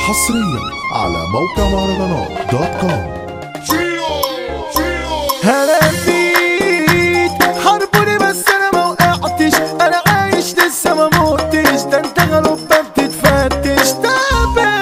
حصريا على موقع مهرجانات دوت كوم هلفيت حاربوني بس انا ما وقعتش انا عايش لسه ما موتش ده انت غلوبة بتتفتش تعبان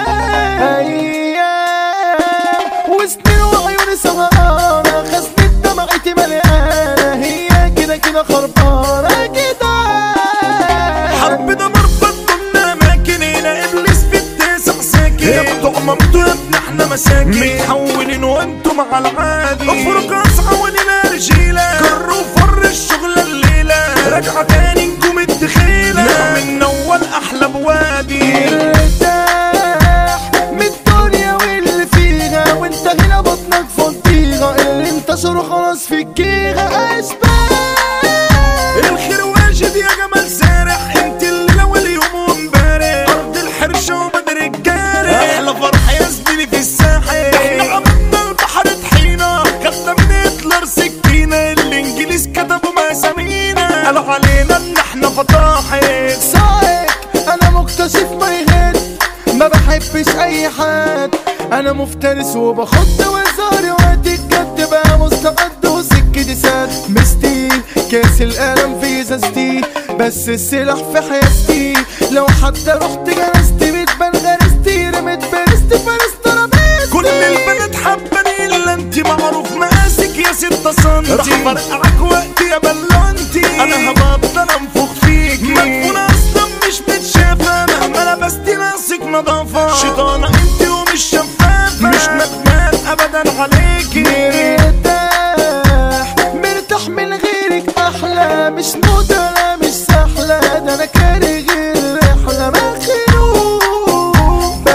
ايام وسنين وعيوني سهرانة خزنة دمعتي مليانة هي كده كده خربانة كده حب ده مربط ضمن اماكن هنا ابليس في التسع ساكن يا بتوع مامته يا ابن احنا مساكن متحولين وانتم على العادي افرق اصحى ولينا رجيله كروا فر الشغل الليله راجعه تاني نجوم الدخيله من اول احلى بوادي ارتاح من الدنيا واللي فيها وانت هنا بطنك فضيغة اللي انتشروا خلاص في الجيغة اشباح الخير واجد يا جمال سارح انت الليله واليوم وامبارح ارض الحرشه وبدر الجارح احلى فرحه يا زميلي في الساحل احنا عملنا البحر طحينه خدنا من هتلر سكينه الانجليز كتبوا مسامينا قالوا علينا ان احنا فطاحل صايك انا مكتشف ماي هيد ما بحبش اي حد انا مفترس وبخد وزاري وقت الجد بقى مستعد وسكتي سد مستيل كاس القلم في ازازتي بس السلاح في حياتي لو حتى رحت جلستي بتبان غرستي رميت برست فرست رميت كل البنات حباني الا انت معروف مقاسك يا ستة سنتي راح فرقعك وقت يا بلانتي انا هبطل انفخ فيكي مدفونة اصلا مش متشافة مهما لبستي ناسك نظافة شيطانة انت ومش شفافة مش ندمان ابدا عليكي مرتاح مرتاح من غيرك احلى مش موضة لا مش سهلة ده انا كاري غير رحلة مخلوق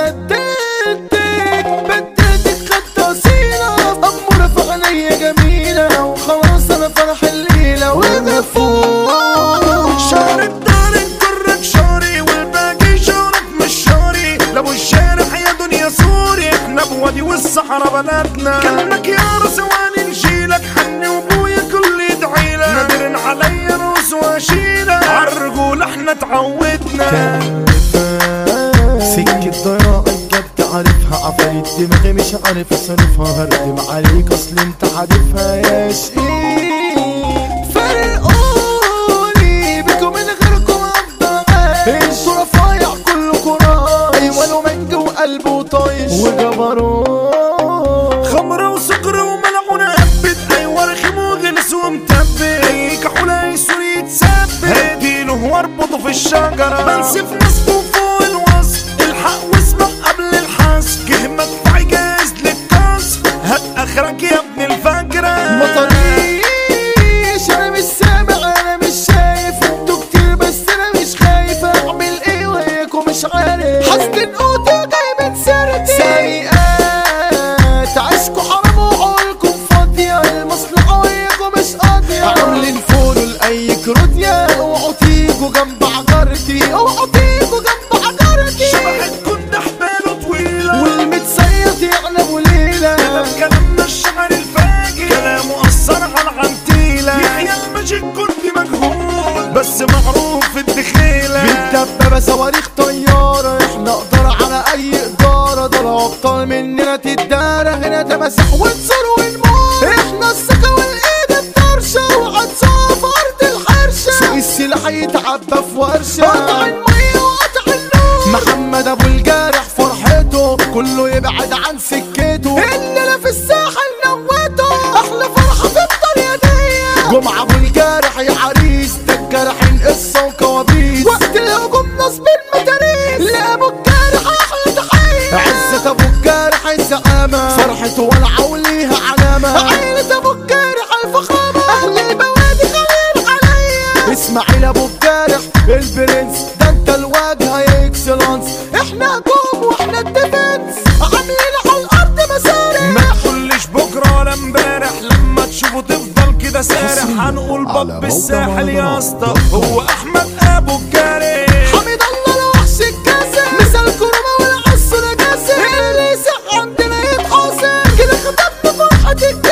بدلتك بدلتك خدت اصيلة امورة في عينيا جميلة وخلاص انا فرح الليلة ومفوق شعر الدار كرك شعري والباقي شعرك مش شعري لو الشارع يا دنيا سوري احنا بوادي والصحراء بلدنا كلمك يا رسواني نشيلك حني وابويا كل يدعيلك نادرين عليا روس واشيلك عالرجول احنا تعودنا سكة ضياع الجد عارفها عفاريت دماغي مش عارف اصرفها هردم عليك اصل انت عارفها يا شقيق فرقوني بكم من غيركم افضل انتوا رفايع كلكم راي ولو منج وقلبه طايش وجبروت خمرة وسكر وملعونة هبت ايوه رخيم وغلس ومتبت اي كحولة يسوري يتثبت هديله واربطه في الشجرة بنسف نصفه فوق الوصف الحق واسمع قبل الحسب جه مدفعي جاهز للكسر هات اخرك يا ابن الفجرة مطريش انا مش سامع انا مش شايف انتوا كتير بس انا مش خايف اعمل ايه وياكم مش عارف حاسس قوتي جايبة سيرتي سيئات عشكوا حرام وعقولكم فاضية المصلحة وياكم مش قاضية عاملين فولو لأي كروديا اوعوا تيجوا جنب عجرتي اوعوا تيجوا جنب عجرتي شبهتكم ده حباله طويلة والمتصيط يعلم ليلة كلام كلامنا الشعر الفاجر كلامه أثر على العنتيلة يحيى المجيد كنت مجهول بس معروف في الدخيلة بالدبابة صواريخ طيارة احنا نقدر على اي ادارة ده لو ابطال مننا تتدارى هنا تمسح ونصر ونموت احنا الثقة والايد الطرشة وعطسها في ارض الحرشة سوق السلاح يتعبى في ورشة قطع المية وقطع النور محمد ابو الجارح فرحته كله يبعد عن سكته الليلة في الساحل نوته احلى فرحة في الدنيا دي جمعة ابو الجارح يا عريس ده الجرحين قصة وكوابيس وقت الهجوم نصب المتاريس لابو الجارح احلى تحية عزة ابو الجارح الزعامة فرحته والعة وليها علامة عيلة ابو الجارح الفخامة اهل البوادي خليل عليا اسماعيل ابو الجارح البرنس ده انت الواجهة يا اكسلانس احنا هجوم واحنا الديفنس عاملين على الارض مسارح ما تقولش بكرة ولا امبارح لما تشوفه تفضل كده سارح هنقول على باب الساحل موقع يا اسطى هو احمد ابو الجارح حميد الله الوحش الكاسر مثال كرمة والعصر جاسر اللي يسح عندنا يتحاصر كده ختمنا فرحة